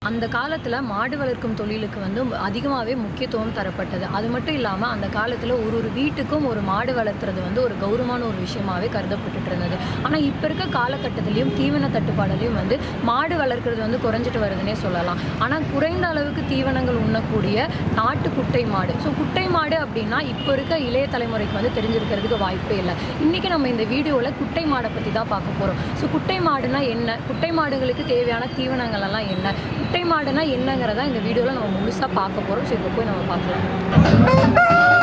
அந்த காலத்தில் மாடு வளர்க்கும் தொழிலுக்கு வந்து அதிகமாகவே முக்கியத்துவம் தரப்பட்டது அது மட்டும் இல்லாமல் அந்த காலத்தில் ஒரு ஒரு வீட்டுக்கும் ஒரு மாடு வளர்த்துறது வந்து ஒரு கௌரவமான ஒரு விஷயமாவே கருதப்பட்டுட்டு இருந்தது ஆனால் இப்போ இருக்க காலகட்டத்திலையும் தீவன தட்டுப்பாடுலையும் வந்து மாடு வளர்க்குறது வந்து குறைஞ்சிட்டு வருதுன்னே சொல்லலாம் ஆனால் குறைந்த அளவுக்கு தீவனங்கள் உண்ணக்கூடிய நாட்டு குட்டை மாடு ஸோ குட்டை மாடு அப்படின்னா இப்போ இருக்க இளைய தலைமுறைக்கு வந்து தெரிஞ்சிருக்கிறதுக்கு வாய்ப்பே இல்லை இன்றைக்கி நம்ம இந்த வீடியோவில் குட்டை மாடை பற்றி தான் பார்க்க போகிறோம் ஸோ குட்டை மாடுனா என்ன குட்டை மாடுகளுக்கு தேவையான தீவனங்கள் எல்லாம் என்ன குட்டை மாடுனா என்னங்கிறத இந்த வீடியோவில் நம்ம முழுசாக பார்க்க போகிறோம் ஸோ இப்போ போய் நம்ம பார்க்கலாம்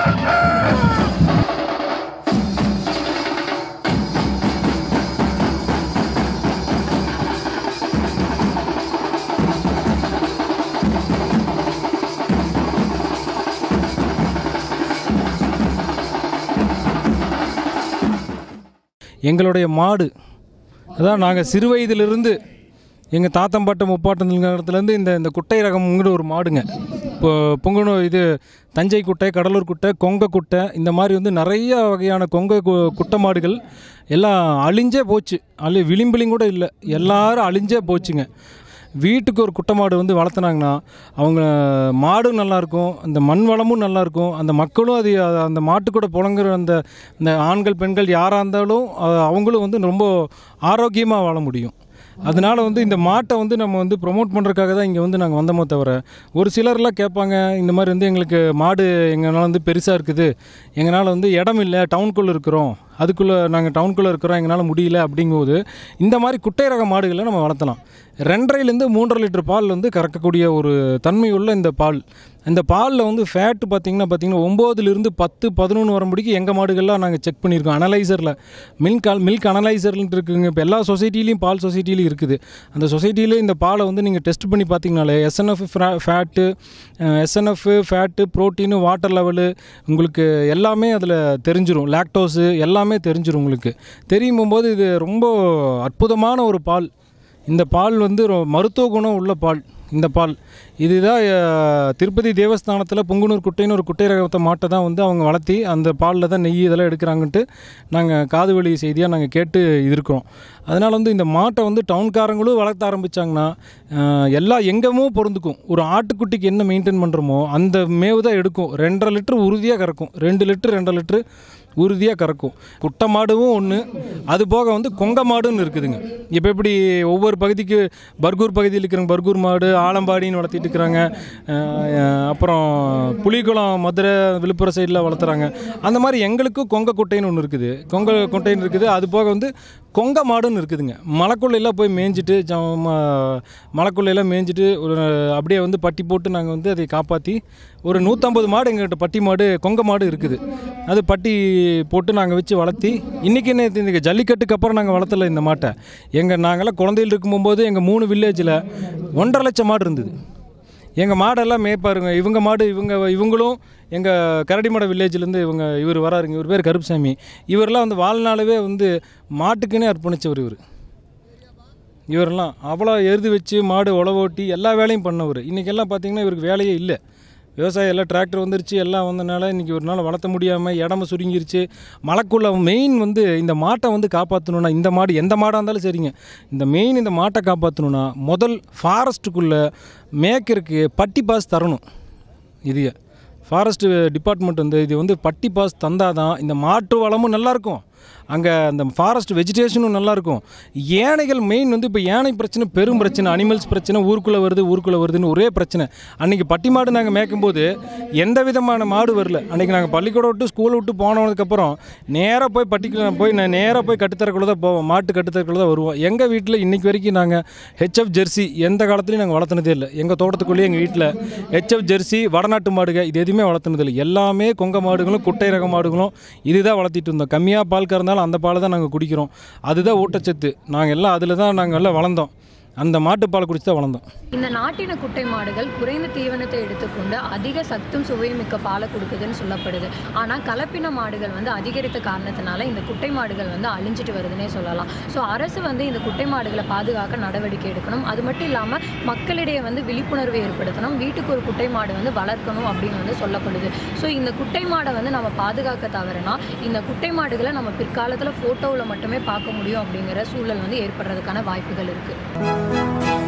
எங்களுடைய மாடு அதான் நாங்கள் சிறு வயதிலிருந்து எங்கள் தாத்தம்பாட்ட முப்பாட்டத்துலேருந்து இந்த இந்த குட்டை ரகம்ங்கிற ஒரு மாடுங்க இப்போ பொங்கனூர் இது தஞ்சை குட்டை கடலூர் குட்டை கொங்க குட்டை இந்த மாதிரி வந்து நிறைய வகையான கொங்க கு- குட்டை மாடுகள் எல்லாம் அழிஞ்சே போச்சு அழி விளிம்பிலிங் கூட இல்லை எல்லாரும் அழிஞ்சே போச்சுங்க வீட்டுக்கு ஒரு குட்டை மாடு வந்து வளர்த்துனாங்கன்னா அவங்க மாடும் நல்லாயிருக்கும் அந்த மண் வளமும் நல்லாயிருக்கும் அந்த மக்களும் அது அந்த மாட்டு கூட புழங்குற அந்த இந்த ஆண்கள் பெண்கள் யாராக இருந்தாலும் அஹ், அவங்களும் வந்து ரொம்ப ஆரோக்கியமாக வாழ முடியும் அதனால வந்து இந்த மாட்டை வந்து நம்ம வந்து ப்ரொமோட் பண்ணுறதுக்காக தான் இங்கே வந்து நாங்கள் வந்தோமோ தவிர ஒரு சிலர்லாம் கேட்பாங்க இந்த மாதிரி வந்து எங்களுக்கு மாடு எங்களால் வந்து பெருசாக இருக்குது எங்களால் வந்து இடம் இல்லை டவுனுக்குள்ளே இருக்கிறோம் அதுக்குள்ளே நாங்கள் டவுனுக்குள்ளே இருக்கிறோம் எங்களால் முடியல அப்படிங்கும்போது இந்த மாதிரி குட்டை ரக மாடுகளை நம்ம வளர்த்தலாம் ரெண்டரைலேருந்து மூன்றரை லிட்டர் பால் வந்து கறக்கக்கூடிய ஒரு தன்மை உள்ள இந்த பால் இந்த பாலில் வந்து ஃபேட்டு பார்த்தீங்கன்னா பார்த்தீங்கன்னா ஒம்போதுலேருந்து பத்து பதினொன்று வரும்படிக்கு எங்கள் மாடுகள்லாம் நாங்கள் செக் பண்ணியிருக்கோம் அனலைசரில் மில்க் மில்க் அனலைசர்ன்ட்டு இருக்குங்க இப்போ எல்லா சொசைட்டிலையும் பால் சொசைட்டிலையும் இருக்குது அந்த சொசைட்டியில் இந்த பாலை வந்து நீங்கள் டெஸ்ட் பண்ணி பார்த்தீங்கனாலே S N F fat S N F fat protein water level உங்களுக்கு எல்லாமே அதில் தெரிஞ்சிரும் லாக்டோஸு எல்லாமே தெரிஞ்சிரும் உங்களுக்கு தெரியும் போது இது ரொம்ப அற்புதமான ஒரு பால் இந்த பால் வந்து ரொ- மருத்துவ குணம் உள்ள பால் இந்த பால் இதுதான் அஹ், திருப்பதி தேவஸ்தானத்தில் புங்குனூர் குட்டைன்னு ஒரு குட்டை ரகத்தை மாட்டை தான் வந்து அவங்க வளர்த்தி அந்த பாலில் தான் நெய் இதெல்லாம் எடுக்கிறாங்கன்ட்டு நாங்கள் காது வழி செய்தியாக நாங்கள் கேட்டு இருக்கோம் அதனால் வந்து இந்த மாட்டை வந்து டவுன்காரங்களும் வளர்த்த ஆரம்பித்தாங்கன்னா எல்லா எங்கேமோ பொருந்துக்கும் ஒரு ஆட்டுக்குட்டிக்கு என்ன மெயின்டைன் பண்ணுறோமோ அந்த மேவு தான் எடுக்கும் ரெண்டரை லிட்டர் உறுதியாக கறக்கும் ரெண்டு லிட்டர் ரெண்டரை லிட்டர் உறுதியாக கறக்கும் குட்டை மாடும் ஒன்று அது போக வந்து கொங்க மாடுன்னு இருக்குதுங்க இப்போ எப்படி ஒவ்வொரு பகுதிக்கு பர்கூர் பகுதியில் இருக்கிறவங்க பர்கூர் மாடு ஆலம்பாடின்னு வளர்த்திட்டு இருக்கிறாங்க அஹ் அப்புறம் புலிக்குளம் மதுரை விழுப்புரம் சைடில் வளர்த்துறாங்க அந்த மாதிரி எங்களுக்கும் கொங்க குட்டைன்னு ஒன்று இருக்குது கொங்க குட்டைன்னு இருக்குது அது போக வந்து கொங்க மாடுன்னு இருக்குதுங்க மலைக்குள்ளையெல்லாம் போய் மேய்ஞ்சிட்டு ஜ- ம- மலைக்குள்ளையெல்லாம் மேய்ஞ்சிட்டு ஒரு அப்படியே வந்து பட்டி போட்டு நாங்கள் வந்து அதை காப்பாற்றி ஒரு நூற்றம்பது மாடு எங்கள்கிட்ட பட்டி மாடு கொங்க மாடு இருக்குது அது பட்டி போட்டு நாங்கள் வச்சு வளர்த்தி இன்றைக்கி என்ன இது இந்த ஜல்லிக்கட்டுக்கு அப்புறம் நாங்கள் வளர்த்தல இந்த மாட்டை எங்கள் நாங்களாம் குழந்தைகள் இருக்கும்போது எங்கள் மூணு வில்லேஜில் ஒன்றரை லட்சம் மாடு இருந்தது எங்கள் மாடெல்லாம் மேய்ப்பாருங்க இவங்க மாடு இவங்க இவங்களும் எங்கள் கரடிமட வில்லேஜ்லேருந்து இவங்க இவர் வராருங்க இவர் பேர் கருப்புசாமி இவரெல்லாம் வந்து வாழ்நாளவே வந்து மாட்டுக்குன்னே அர்ப்பணித்தவர் இவர் இவரெல்லாம் அவ்வளோ எருது வச்சு மாடு உழவோட்டி எல்லா வேலையும் பண்ணவர் இன்றைக்கெல்லாம் பார்த்தீங்கன்னா இவருக்கு வேலையே இல்லை விவசாயம் எல்லாம் டிராக்டர் வந்துருச்சு எல்லாம் வந்தனால இன்றைக்கி ஒரு நாள் வளர்த்த முடியாமல் இடம சுருங்கிருச்சு மலைக்குள்ள மெயின் வந்து இந்த மாட்டை வந்து காப்பாற்றணுன்னா இந்த மாடு எந்த மாடாக இருந்தாலும் சரிங்க இந்த மெயின் இந்த மாட்டை காப்பாற்றணுன்னா முதல் ஃபாரஸ்ட்டுக்குள்ளே மேய்க்கிறதுக்கு பட்டி பாஸ் தரணும் இது ஃபாரஸ்ட் டிபார்ட்மெண்ட் வந்து இது வந்து பட்டி பாஸ் தந்தாதான் இந்த மாட்டு வளமும் நல்லாயிருக்கும் அங்கே அந்த ஃபாரஸ்ட் வெஜிடேஷனும் நல்லாயிருக்கும் யானைகள் மெயின் வந்து இப்போ யானை பிரச்சனை பெரும் பிரச்சனை அனிமல்ஸ் பிரச்சனை ஊருக்குள்ளே வருது ஊருக்குள்ளே வருதுன்னு ஒரே பிரச்சனை அன்றைக்கி பட்டி மாடு நாங்கள் மேய்க்கும்போது எந்த விதமான மாடு வரல அன்றைக்கி நாங்கள் பள்ளிக்கூடம் விட்டு ஸ்கூலை விட்டு போனதுக்கப்புறம் நேராக போய் பட்டிக்கு போய் நான் நேராக போய் கட்டுத்தரக்குள்ள தான் போவோம் மாட்டு கட்டுத்தரக்குள்ள தான் வருவோம் எங்கள் வீட்டில் இன்றைக்கி வரைக்கும் நாங்கள் ஹெச்எஃப் ஜெர்சி எந்த காலத்துலையும் நாங்கள் வளர்த்துனதே இல்லை எங்கள் தோட்டத்துக்குள்ளேயே எங்கள் வீட்டில் ஹெச்எஃப் ஜெர்சி வடநாட்டு மாடுக இது எதுவுமே வளர்த்துனது இல்லை எல்லாமே கொங்க மாடுகளும் குட்டை ரக மாடுகளும் இதுதான் வளர்த்திட்டு இருந்தோம் கம்மியாக பால் கறந்தாலும் அந்த பாலை தான் நாங்கள் குடிக்கிறோம் அதுதான் ஊட்டச்சத்து நாங்கள் எல்லாம் அதில் தான் நாங்கள் எல்லாம் வளர்ந்தோம் அந்த மாட்டுப்பால் குடிச்சு தான் வளர்ந்தோம் இந்த நாட்டின குட்டை மாடுகள் குறைந்த தீவனத்தை எடுத்துக்கொண்டு அதிக சத்தும் சுவையும் மிக்க பாலை கொடுக்குதுன்னு சொல்லப்படுது ஆனால் கலப்பின மாடுகள் வந்து அதிகரித்த காரணத்தினால இந்த குட்டை மாடுகள் வந்து அழிஞ்சிட்டு வருதுன்னே சொல்லலாம் ஸோ அரசு வந்து இந்த குட்டை மாடுகளை பாதுகாக்க நடவடிக்கை எடுக்கணும் அது மட்டும் இல்லாமல் மக்களிடையே வந்து விழிப்புணர்வு ஏற்படுத்தணும் வீட்டுக்கு ஒரு குட்டை மாடு வந்து வளர்க்கணும் அப்படின்னு வந்து சொல்லப்படுது ஸோ இந்த குட்டை மாடை வந்து நம்ம பாதுகாக்க தவறுனா இந்த குட்டை மாடுகளை நம்ம பிற்காலத்தில் ஃபோட்டோவில் மட்டுமே பார்க்க முடியும் அப்படிங்கிற சூழல் வந்து ஏற்படுறதுக்கான வாய்ப்புகள் இருக்குது